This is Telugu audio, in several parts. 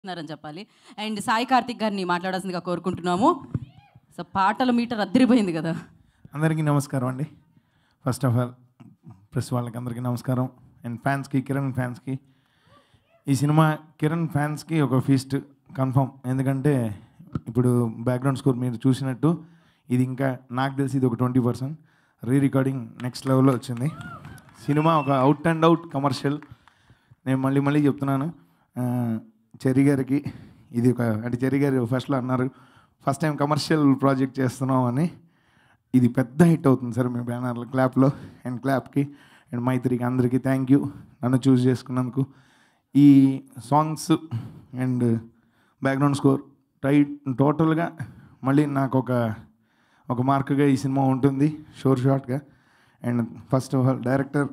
ఉన్నారని చెప్పాలి అండ్ సాయి కార్తిక్ గారిని మాట్లాడాల్సిందిగా కోరుకుంటున్నాము సో పాటల మీటర్ అద్దరిపోయింది కదా అందరికీ నమస్కారం అండి ఫస్ట్ ఆఫ్ ఆల్ ప్రెస్ వాళ్ళకి అందరికీ నమస్కారం అండ్ ఫ్యాన్స్కి కిరణ్ ఫ్యాన్స్కి ఈ సినిమా కిరణ్ ఫ్యాన్స్కి ఒక ఫీస్ట్ కన్ఫర్మ్ ఎందుకంటే ఇప్పుడు బ్యాక్గ్రౌండ్ స్కోర్ మీరు చూసినట్టు ఇది ఇంకా నాకు తెలిసి ఇది ఒక twenty percent re recording next level వచ్చింది సినిమా ఒక అవుట్ అండ్ అవుట్ కమర్షియల్ నేను మళ్ళీ మళ్ళీ చెప్తున్నాను ఆ, చెర్రీ గారికి ఇది ఒక అంటే చెర్రీ గారు ఫస్ట్లో అన్నారు ఫస్ట్ టైం కమర్షియల్ ప్రాజెక్ట్ చేస్తున్నాం అని ఇది పెద్ద హిట్ అవుతుంది సార్ మీ బ్యానర్లో క్లాప్లో అండ్ క్లాప్కి అండ్ మైత్రికి అందరికీ థ్యాంక్ యూ నన్ను చూస్ చేసుకున్నందుకు ఈ సాంగ్స్ అండ్ బ్యాక్గ్రౌండ్ స్కోర్ టై టోటల్గా మళ్ళీ నాకు ఒక ఒక మార్క్గా ఈ సినిమా ఉంటుంది షోర్ షార్ట్గా and first of all director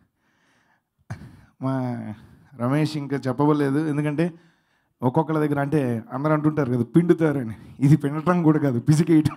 మా రమేష్ ఇంకా చెప్పవలేదు ఎందుకంటే ఒక్కొక్కరి దగ్గర అంటే అందరూ అంటుంటారు కదా పిండుతారని ఇది పిండటం కూడా కాదు పిసికేయటం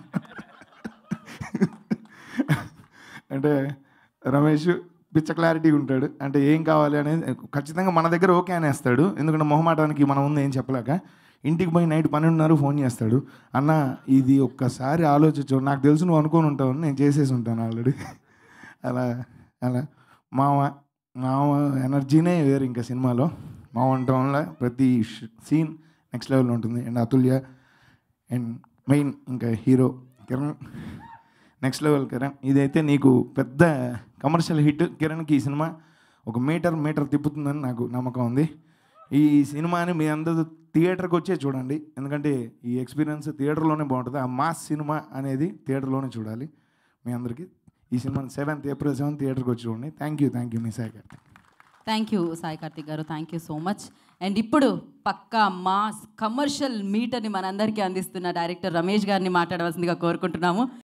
అంటే రమేష్ పిచ్చ క్లారిటీ ఉంటాడు అంటే ఏం కావాలి అనేది ఖచ్చితంగా మన దగ్గర ఓకే అనేస్తాడు ఎందుకంటే మొహమాటానికి మన ముందు ఏం చెప్పలేక ఇంటికి పోయి నైట్ పన్నెండున్నర ఫోన్ చేస్తాడు అన్న ఇది ఒక్కసారి ఆలోచించు నాకు తెలుసు నువ్వు అనుకొని ఉంటావు నేను చేసేసి ఉంటాను ఆల్రెడీ అలా అలా మామ మామ ఎనర్జీనే వేరు ఇంకా సినిమాలో మామ ఉండటం వల్ల ప్రతి సీన్ నెక్స్ట్ లెవెల్ ఉంటుంది అండ్ అతుల్య అండ్ మెయిన్ ఇంకా hero Kiran next level Kiran ఇదైతే నీకు పెద్ద కమర్షియల్ హిట్ కిరణ్కి ఈ సినిమా ఒక మీటర్ మీటర్ తిప్పుతుందని నాకు నమ్మకం ఉంది ఈ సినిమాని మీ అందరూ థియేటర్కి వచ్చే చూడండి ఎందుకంటే ఈ ఎక్స్పీరియన్స్ థియేటర్లోనే బాగుంటుంది ఆ మాస్ సినిమా అనేది థియేటర్లోనే చూడాలి మీ అందరికీ ఈ సినిమాని సెవెంత్ ఏప్రిల్ సెవెంత్ థియేటర్కి వచ్చి చూడండి థ్యాంక్ యూ థ్యాంక్ యూ మీ సాయి గారు థ్యాంక్ యూ సాయి కార్తిక్ గారు thank you so much and ఇప్పుడు పక్కా మాస్ కమర్షియల్ మీటర్ని మనందరికీ అందిస్తున్న డైరెక్టర్ రమేష్ గారిని మాట్లాడవలసిందిగా కోరుకుంటున్నాము